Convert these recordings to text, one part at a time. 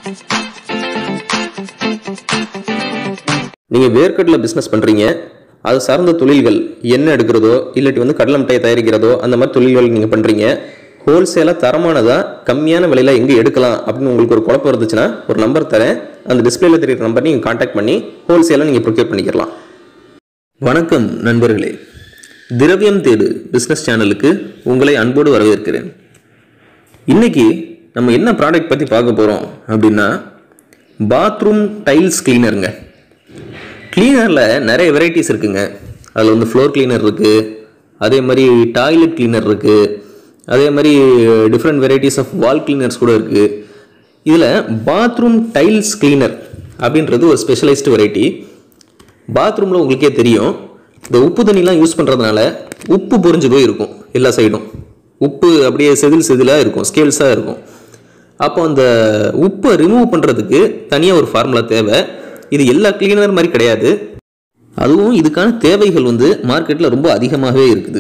நீங்கள் வேர்க்கடலை பிஸ்னஸ் பண்ணுறீங்க அது சார்ந்த தொழில்கள் எண்ணெய் எடுக்கிறதோ இல்லாட்டி வந்து கடலை மிட்டாய் தயாரிக்கிறதோ அந்த மாதிரி தொழில்கள் நீங்கள் பண்ணுறீங்க ஹோல்சேலாக தரமானதாக கம்மியான விலையில் எங்கே எடுக்கலாம் அப்படின்னு உங்களுக்கு ஒரு குழப்பம் இருந்துச்சுன்னா ஒரு நம்பர் தரேன் அந்த டிஸ்பிளேல தெரியுற நம்பர் நீங்கள் காண்டாக்ட் பண்ணி ஹோல்சேலாக நீங்கள் ப்ரொக்யூர் பண்ணிக்கலாம் வணக்கம் நண்பர்களே திரவியம் தேடு பிஸ்னஸ் சேனலுக்கு உங்களை அன்போடு வரவேற்கிறேன் இன்னைக்கு நம்ம என்ன ப்ராடக்ட் பற்றி பார்க்க போகிறோம் அப்படின்னா பாத்ரூம் டைல்ஸ் கிளீனருங்க கிளீனரில் நிறைய வெரைட்டிஸ் இருக்குங்க அதில் வந்து ஃப்ளோர் கிளீனர் இருக்குது அதே மாதிரி டாய்லெட் கிளீனர் இருக்குது அதே மாதிரி different varieties of wall cleaners கூட இருக்குது இதில் பாத்ரூம் டைல்ஸ் கிளீனர் அப்படின்றது ஒரு ஸ்பெஷலைஸ்டு வெரைட்டி பாத்ரூமில் உங்களுக்கே தெரியும் இந்த உப்பு தண்ணிலாம் யூஸ் பண்ணுறதுனால உப்பு பொறிஞ்சு போய் இருக்கும் எல்லா சைடும் உப்பு அப்படியே செதில் செதிலாக இருக்கும் ஸ்கேல்ஸாக இருக்கும் அப்போ அந்த உப்பை ரிமூவ் பண்ணுறதுக்கு தனியாக ஒரு ஃபார்முலா தேவை இது எல்லா கிளீனர் மாதிரி கிடையாது அதுவும் இதுக்கான தேவைகள் வந்து மார்க்கெட்டில் ரொம்ப அதிகமாகவே இருக்குது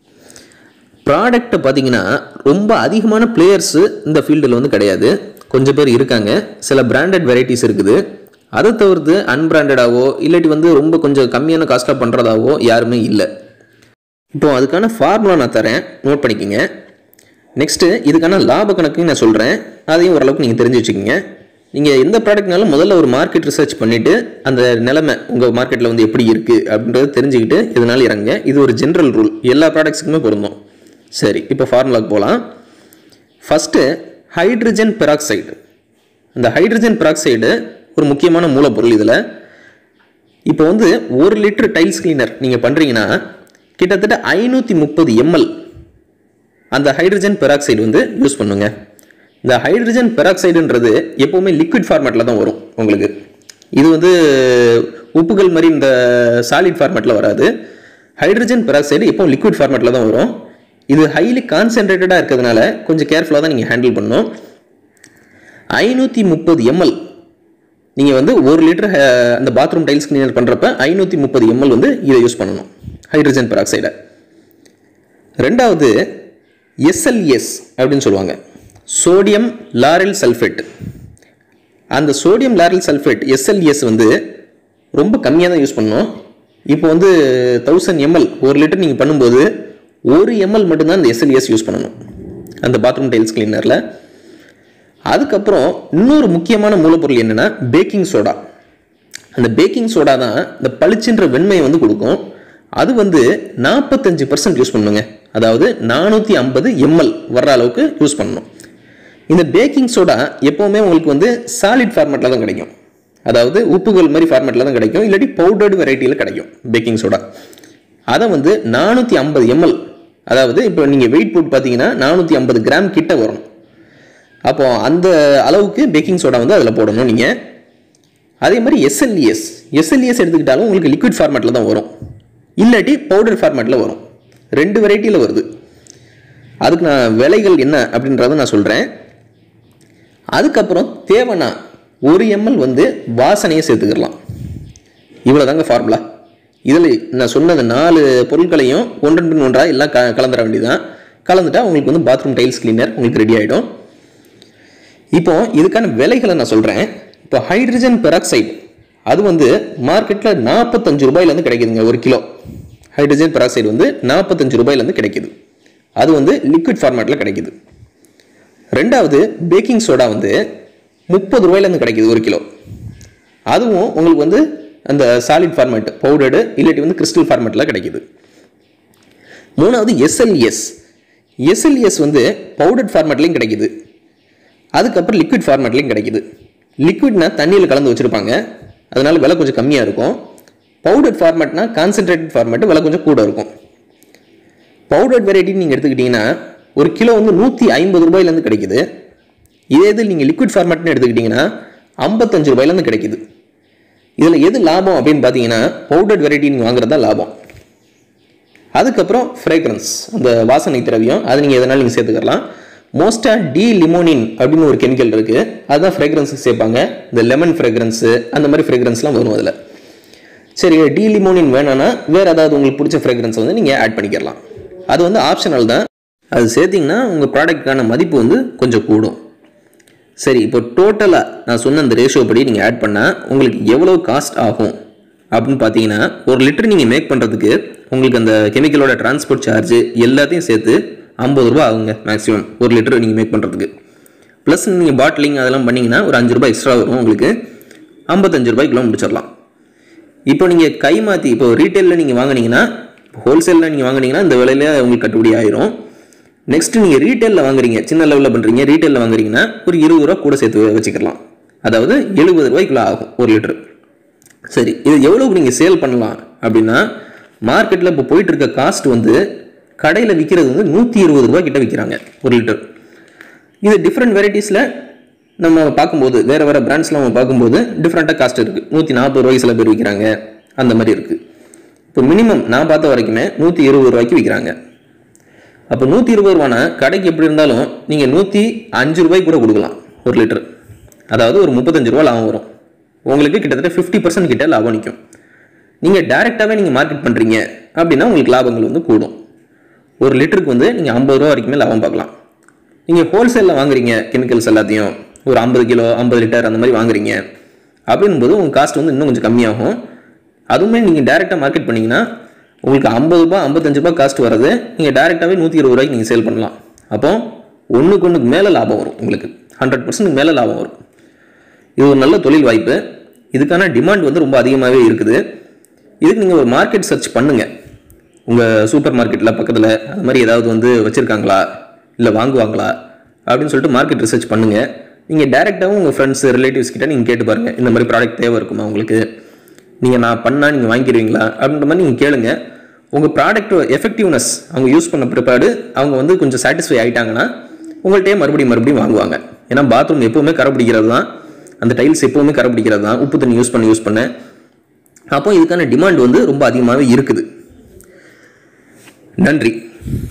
ப்ராடக்ட்டை பார்த்தீங்கன்னா ரொம்ப அதிகமான பிளேயர்ஸு இந்த ஃபீல்டில் வந்து கிடையாது கொஞ்சம் பேர் இருக்காங்க சில பிராண்டட் வெரைட்டிஸ் இருக்குது அதை தவிர்த்து அன்பிராண்டடாவோ இல்லாட்டி வந்து ரொம்ப கொஞ்சம் கம்மியான காஸ்ட்டாக பண்ணுறதாவோ யாருமே இல்லை இப்போ அதுக்கான ஃபார்முலா நான் தரேன் நோட் பண்ணிக்கோங்க நெக்ஸ்ட்டு இதுக்கான லாப கணக்கையும் நான் சொல்கிறேன் அதையும் ஓரளவுக்கு நீங்கள் தெரிஞ்சு வச்சுக்கோங்க நீங்கள் எந்த ப்ராடக்ட்னாலும் முதல்ல ஒரு மார்க்கெட் ரிசர்ச் பண்ணிவிட்டு அந்த நிலைமை உங்கள் மார்க்கெட்டில் வந்து எப்படி இருக்குது அப்படின்றத தெரிஞ்சுக்கிட்டு இதனால் இறங்க இது ஒரு ஜென்ரல் ரூல் எல்லா ப்ராடக்ட்ஸுக்குமே பொருந்தும் சரி இப்போ ஃபார்முலாக்கு போகலாம் ஃபஸ்ட்டு ஹைட்ரஜன் பெராக்சைடு அந்த ஹைட்ரஜன் பெராக்சைடு ஒரு முக்கியமான மூலப்பொருள் இதில் இப்போ வந்து ஒரு லிட்டர் டைல்ஸ் கிளீனர் நீங்கள் பண்ணுறீங்கன்னா கிட்டத்தட்ட ஐநூற்றி முப்பது எம்எல் அந்த ஹைட்ரஜன் பெராக்சைடு வந்து யூஸ் பண்ணுங்க இந்த ஹைட்ரஜன் பெராக்சைடுன்றது எப்போவுமே லிக்விட் ஃபார்மேட்டில் தான் வரும் உங்களுக்கு இது வந்து உப்புகள் மாதிரி இந்த சாலிட் ஃபார்மேட்டில் வராது ஹைட்ரஜன் பெராக்சைடு எப்போ லிக்விட் ஃபார்மேட்டில் தான் வரும் இது ஹைலி கான்சென்ட்ரேட்டடாக இருக்கிறதுனால கொஞ்சம் கேர்ஃபுல்லாக தான் நீங்கள் ஹேண்டில் பண்ணணும் ஐநூற்றி முப்பது எம்எல் நீங்கள் வந்து ஒரு லிட்டர் அந்த பாத்ரூம் டைல்ஸ் கிளீனர் பண்ணுறப்ப ஐநூற்றி முப்பது எம்எல் வந்து இதை யூஸ் பண்ணணும் ஹைட்ரஜன் பெராக்சைடை ரெண்டாவது எஸ்எல்எஸ் அப்படின்னு சொல்லுவாங்க சோடியம் லாரல் சல்ஃபேட் அந்த சோடியம் லாரல் சல்ஃபேட் எஸ்எல்எஸ் வந்து ரொம்ப கம்மியாக தான் யூஸ் பண்ணணும் இப்போ வந்து தௌசண்ட் எம்எல் ஒரு லிட்டர் நீங்கள் பண்ணும்போது ஒரு எம்எல் மட்டும்தான் அந்த எஸ்எல்எஸ் யூஸ் பண்ணணும் அந்த பாத்ரூம் டைல்ஸ் கிளீனரில் அதுக்கப்புறம் இன்னொரு முக்கியமான மூலப்பொருள் என்னென்னா பேக்கிங் சோடா அந்த பேக்கிங் சோடா தான் இந்த பளிச்சுன்ற வெண்மையை வந்து கொடுக்கும் அது வந்து நாற்பத்தஞ்சு பர்சன்ட் யூஸ் பண்ணுங்க அதாவது நானூற்றி ஐம்பது எம்எல் வர்ற அளவுக்கு யூஸ் பண்ணணும் இந்த பேக்கிங் சோடா எப்போவுமே உங்களுக்கு வந்து சாலிட் ஃபார்மேட்டில் தான் கிடைக்கும் அதாவது உப்புகள் மாதிரி ஃபார்மேட்டில் தான் கிடைக்கும் இல்லாட்டி பவுடர்டு வெரைட்டியில் கிடைக்கும் பேக்கிங் சோடா அதை வந்து நானூற்றி ஐம்பது எம்எல் அதாவது இப்போ நீங்கள் வெயிட் போட்டு பார்த்தீங்கன்னா நானூற்றி ஐம்பது கிராம் கிட்ட வரும் அப்போ அந்த அளவுக்கு பேக்கிங் சோடா வந்து அதில் போடணும் நீங்கள் அதே மாதிரி எஸ்எல்இஎஸ் எஸ்எல்இஎஸ் எடுத்துக்கிட்டாலும் உங்களுக்கு லிக்விட் ஃபார்மேட்டில் தான் வரும் இல்லாட்டி பவுடர் ஃபார்மேட்டில் வரும் ரெண்டு வெரைட்டியில் வருது அதுக்கு நான் விலைகள் என்ன அப்படின்றத நான் சொல்கிறேன் அதுக்கப்புறம் தேவைன்னா ஒரு எம்எல் வந்து வாசனையை சேர்த்துக்கலாம் இவ்வளோ தாங்க ஃபார்முலா இதில் நான் சொன்னது நாலு பொருட்களையும் ஒன்றன் பின் ஒன்றாக எல்லாம் க கலந்துட வேண்டியதான் கலந்துட்டா உங்களுக்கு வந்து பாத்ரூம் டைல்ஸ் கிளீனர் உங்களுக்கு ரெடி ஆகிடும் இப்போ இதுக்கான விலைகளை நான் சொல்கிறேன் இப்போ ஹைட்ரஜன் பெராக்சைடு அது வந்து மார்க்கெட்டில் நாற்பத்தஞ்சு ரூபாயிலேருந்து கிடைக்குதுங்க ஒரு கிலோ ஹைட்ரஜன் பெராக்சைடு வந்து நாற்பத்தஞ்சு ரூபாயிலேருந்து கிடைக்குது அது வந்து லிக்விட் ஃபார்மேட்டில் கிடைக்குது ரெண்டாவது பேக்கிங் சோடா வந்து முப்பது ரூபாயிலேருந்து கிடைக்குது ஒரு கிலோ அதுவும் உங்களுக்கு வந்து அந்த சாலிட் ஃபார்மேட் பவுடர்டு இல்லாட்டி வந்து கிறிஸ்டல் ஃபார்மேட்டில் கிடைக்குது மூணாவது எஸ்எல்எஸ் எஸ்எல்எஸ் வந்து பவுடர் ஃபார்மேட்லேயும் கிடைக்குது அதுக்கப்புறம் லிக்விட் ஃபார்மேட்லேயும் கிடைக்குது லிக்விட்னா தண்ணியில் கலந்து வச்சுருப்பாங்க அதனால விலை கொஞ்சம் கம்மியாக இருக்கும் பவுடர் ஃபார்மேட்னா கான்சென்ட்ரேட்டட் ஃபார்மேட் விலை கொஞ்சம் கூட இருக்கும் பவுடர் வெரைட்டின்னு நீங்கள் எடுத்துக்கிட்டிங்கன்னா ஒரு கிலோ வந்து நூற்றி ஐம்பது ரூபாயிலேருந்து கிடைக்குது இதே இது நீங்கள் லிக்விட் ஃபார்மேட்னு எடுத்துக்கிட்டிங்கன்னா ஐம்பத்தஞ்சு ரூபாயிலேருந்து கிடைக்குது இதில் எது லாபம் அப்படின்னு பார்த்தீங்கன்னா பவுடர் வெரைட்டி நீங்கள் வாங்குறது தான் லாபம் அதுக்கப்புறம் ஃப்ரேக்ரன்ஸ் அந்த வாசனை திரவியம் அது நீங்கள் எதனாலும் நீங்கள் சேர்த்துக்கலாம் மோஸ்ட்டாக டி லிமோனின் அப்படின்னு ஒரு கெமிக்கல் இருக்குது அதுதான் ஃப்ரேக்ரன்ஸுக்கு சேர்ப்பாங்க இந்த லெமன் ஃப்ரேக்ரன்ஸு அந்த மாதிரி ஃப்ரேக்ரன்ஸ்லாம் வரும் அதில் சரி டி லிமோனின் வேணான்னா வேறு ஏதாவது உங்களுக்கு பிடிச்ச ஃப்ரேக்ரன்ஸ் வந்து நீங்கள் ஆட் பண்ணிக்கலாம் அது வந்து ஆப்ஷனல் தான் அது சேர்த்திங்கன்னா உங்கள் ப்ராடக்ட்டுக்கான மதிப்பு வந்து கொஞ்சம் கூடும் சரி இப்போ டோட்டலாக நான் சொன்ன அந்த ரேஷியோ படி நீங்கள் ஆட் பண்ணால் உங்களுக்கு எவ்வளோ காஸ்ட் ஆகும் அப்படின்னு பார்த்தீங்கன்னா ஒரு லிட்டர் நீங்கள் மேக் பண்ணுறதுக்கு உங்களுக்கு அந்த கெமிக்கலோட டிரான்ஸ்போர்ட் சார்ஜ் எல்லாத்தையும் சேர்த்து ஐம்பது ரூபா ஆகுங்க மேக்ஸிமம் ஒரு லிட்டர் நீங்கள் மேக் பண்ணுறதுக்கு ப்ளஸ் நீங்கள் பாட்டிலிங் அதெல்லாம் பண்ணிங்கன்னா ஒரு அஞ்சு ரூபாய் எக்ஸ்ட்ரா வரும் உங்களுக்கு ஐம்பத்தஞ்சு ரூபாய்க்குள்ள முடிச்சிடலாம் இப்போ நீங்கள் கை மாற்றி இப்போ ரீட்டெயிலில் நீங்கள் வாங்குனீங்கன்னா ஹோல்சேலில் நீங்கள் வாங்குனீங்கன்னா இந்த விலையில உங்களுக்கு கட்டுப்படி ஆயிரும் நெக்ஸ்ட் நீங்கள் ரீட்டெயிலில் வாங்குறீங்க சின்ன லெவலில் பண்ணுறீங்க ரீட்டெயிலில் வாங்குறீங்கன்னா ஒரு இருபது ரூபா கூட சேர்த்து வச்சுக்கலாம் அதாவது எழுபது ரூபாய்க்குள்ள ஆகும் ஒரு லிட்டர் சரி இது எவ்வளோக்கு நீங்கள் சேல் பண்ணலாம் அப்படின்னா மார்க்கெட்டில் இப்போ போயிட்டு இருக்க காஸ்ட் வந்து கடையில் விற்கிறது வந்து நூற்றி இருபது ரூபாய் கிட்ட விற்கிறாங்க ஒரு லிட்டர் இது டிஃப்ரெண்ட் வெரைட்டிஸில் நம்ம பார்க்கும்போது வேறு வேறு பிராண்ட்ஸ்லாம் நம்ம பார்க்கும்போது டிஃப்ரெண்ட்டாக காஸ்ட் இருக்குது நூற்றி நாற்பது ரூபாய்க்கு சில பேர் விற்கிறாங்க அந்த மாதிரி இருக்குது இப்போ மினிமம் நான் பார்த்த வரைக்குமே நூற்றி இருபது ரூபாய்க்கு விற்கிறாங்க அப்போ நூற்றி இருபது ரூபானா கடைக்கு எப்படி இருந்தாலும் நீங்கள் நூற்றி அஞ்சு ரூபாய்க்கு கூட கொடுக்கலாம் ஒரு லிட்டர் அதாவது ஒரு முப்பத்தஞ்சு ரூபா லாபம் வரும் உங்களுக்கு கிட்டத்தட்ட ஃபிஃப்டி பர்சன்ட் கிட்ட லாபம் நிற்கும் நீங்கள் டேரெக்டாகவே நீங்கள் மார்க்கெட் பண்ணுறீங்க அப்படின்னா உங்களுக்கு லாபங்கள் வந்து கூடும் ஒரு லிட்டருக்கு வந்து நீங்கள் ஐம்பது ரூபா வரைக்குமே லாபம் பார்க்கலாம் நீங்கள் ஹோல்சேலில் வாங்குறீங்க கெமிக்கல்ஸ் எல்லாத்தையும் ஒரு ஐம்பது கிலோ ஐம்பது லிட்டர் அந்த மாதிரி வாங்குறீங்க அப்படின்னும் போது உங்கள் காஸ்ட் வந்து இன்னும் கொஞ்சம் கம்மியாகும் அதுவுமே நீங்கள் டேரெக்டாக மார்க்கெட் பண்ணீங்கன்னா உங்களுக்கு ஐம்பது ரூபாய் ஐம்பத்தஞ்சு ரூபாய் காஸ்ட் வர்றது நீங்கள் டேரெக்டாகவே நூற்றி இருபது ரூபாய்க்கு நீங்கள் சேல் பண்ணலாம் அப்போ ஒன்றுக்கு ஒன்றுக்கு மேலே லாபம் வரும் உங்களுக்கு ஹண்ட்ரட் பர்சன்ட் மேலே லாபம் வரும் இது ஒரு நல்ல தொழில் வாய்ப்பு இதுக்கான டிமாண்ட் வந்து ரொம்ப அதிகமாகவே இருக்குது இதுக்கு நீங்கள் ஒரு மார்க்கெட் சர்ச் பண்ணுங்கள் உங்கள் சூப்பர் மார்க்கெட்டில் பக்கத்தில் அது மாதிரி ஏதாவது வந்து வச்சுருக்காங்களா இல்லை வாங்குவாங்களா அப்படின்னு சொல்லிட்டு மார்க்கெட் ரிசர்ச் பண்ணுங்கள் நீங்கள் டேரெக்டாகவும் உங்கள் ஃப்ரெண்ட்ஸ் ரிலேட்டிவ்ஸ் கிட்ட நீங்கள் கேட்டு பாருங்கள் இந்த மாதிரி ப்ராடக்ட் தேவை இருக்குமா உங்களுக்கு நீங்கள் நான் பண்ணால் நீங்கள் வாங்கிடுவீங்களா அப்படின்ற மாதிரி நீங்கள் கேளுங்க உங்கள் ப்ராடக்ட் எஃபெக்டிவ்னஸ் அவங்க யூஸ் பண்ண பிற்பாடு அவங்க வந்து கொஞ்சம் சாட்டிஸ்ஃபை ஆகிட்டாங்கன்னா உங்கள்கிட்டயே மறுபடியும் மறுபடியும் வாங்குவாங்க ஏன்னா பாத்ரூம் எப்போவுமே கரை பிடிக்கிறது தான் அந்த டைல்ஸ் எப்போவுமே கரை பிடிக்கிறது தான் உப்பு தண்ணி யூஸ் பண்ண யூஸ் பண்ண அப்போ இதுக்கான டிமாண்ட் வந்து ரொம்ப அதிகமாகவே இருக்குது நன்றி